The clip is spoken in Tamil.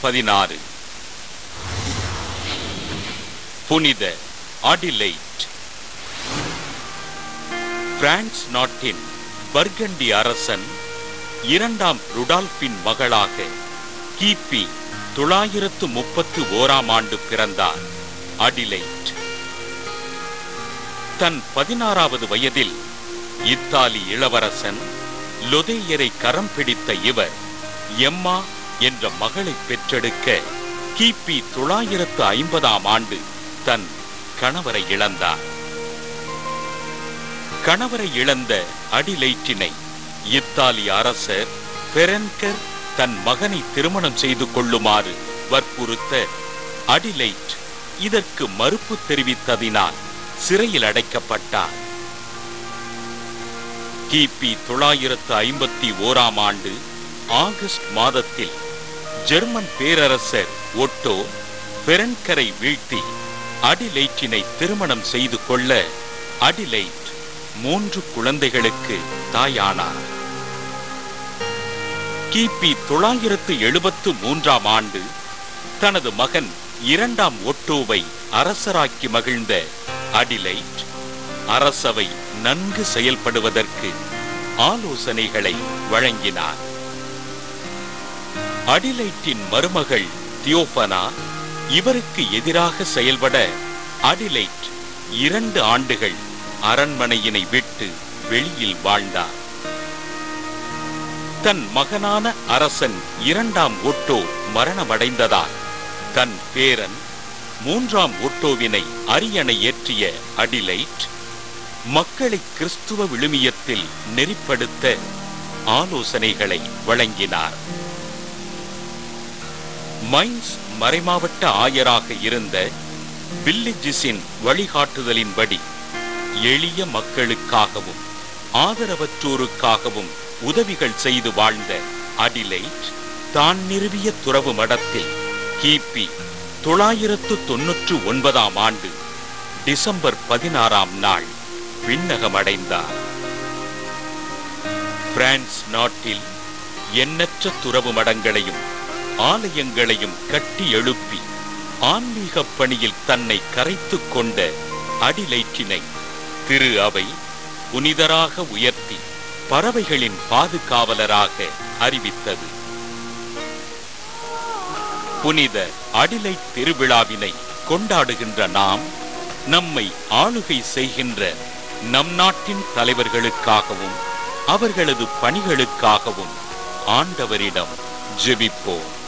பதினாறு புனித அடிலைட் பிரான்ஸ் நாட்டின் பர்கண்டி அரசன் இரண்டாம் ருடால்பின் மகளாக கிபி தொள்ளாயிரத்து முப்பத்து ஓராம் ஆண்டு பிறந்தார் அடிலைட் தன் பதினாறாவது வயதில் இத்தாலி இளவரசன் லொதேயரை கரம் பிடித்த இவர் எம்மா என்ற மகளை பெற்றெடுக்க கிபி தொள்ளாயிரத்து ஐம்பதாம் ஆண்டு தன் கணவரை இழந்தார் கணவரை இழந்த அடிலைட்டினை இத்தாலி அரசர் பெரன்கர் தன் மகனை திருமணம் செய்து கொள்ளுமாறு வற்புறுத்த அடிலைட் இதற்கு மறுப்பு தெரிவித்ததினால் சிறையில் அடைக்கப்பட்டார் கிபி தொள்ளாயிரத்து ஐம்பத்தி ஓராம் ஆண்டு ஆகஸ்ட் மாதத்தில் ஜெர்மன் பேரரசர் ஒட்டோ பெரன்கரை வீழ்த்தி அடிலைட்டினை திருமணம் செய்து கொள்ள அடிலைட் மூன்று குழந்தைகளுக்கு தாயானார் கிபி தொள்ளாயிரத்து எழுபத்து மூன்றாம் ஆண்டு தனது மகன் இரண்டாம் ஒட்டோவை அரசராக்கி மகிழ்ந்த அடிலைட் அரசவை நன்கு செயல்படுவதற்கு ஆலோசனைகளை வழங்கினார் அடிலைட்டின் மருமகள் தியோபனா இவருக்கு எதிராக செயல்பட அடிலைட் இரண்டு ஆண்டுகள் அரண்மனையினை விட்டு வெளியில் வாழ்ந்தார் தன் மகனான அரசன் இரண்டாம் ஒட்டோ மரணமடைந்ததால் தன் பேரன் மூன்றாம் ஒட்டோவினை அரியணை ஏற்றிய அடிலைட் மக்களை கிறிஸ்துவ விழுமியத்தில் நெறிப்படுத்த ஆலோசனைகளை வழங்கினார் மைன்ஸ் மறைமாவட்ட ஆயராக இருந்த வில்லிஜிஸின் வழிகாட்டுதலின்படி எளிய மக்களுக்காகவும் ஆதரவற்றோருக்காகவும் உதவிகள் செய்து வாழ்ந்த அடிலைட் தான் நிறுவிய துறவு மடத்தில் கிபி தொள்ளாயிரத்து தொன்னூற்று ஒன்பதாம் ஆண்டு டிசம்பர் பதினாறாம் நாள் விண்ணகமடைந்தார் பிரான்ஸ் நாட்டில் எண்ணற்ற துறவு மடங்களையும் ஆலயங்களையும் கட்டி எழுப்பி ஆன்மீகப் பணியில் தன்னை கரைத்துக் கொண்ட அடிலைற்றினை திரு அவை புனிதராக உயர்த்தி பறவைகளின் பாதுகாவலராக அறிவித்தது புனித அடிலை திருவிழாவினை கொண்டாடுகின்ற நாம் நம்மை ஆளுகை செய்கின்ற நம் நாட்டின் தலைவர்களுக்காகவும் அவர்களது பணிகளுக்காகவும் ஆண்டவரிடம் ஜெபிப்போம்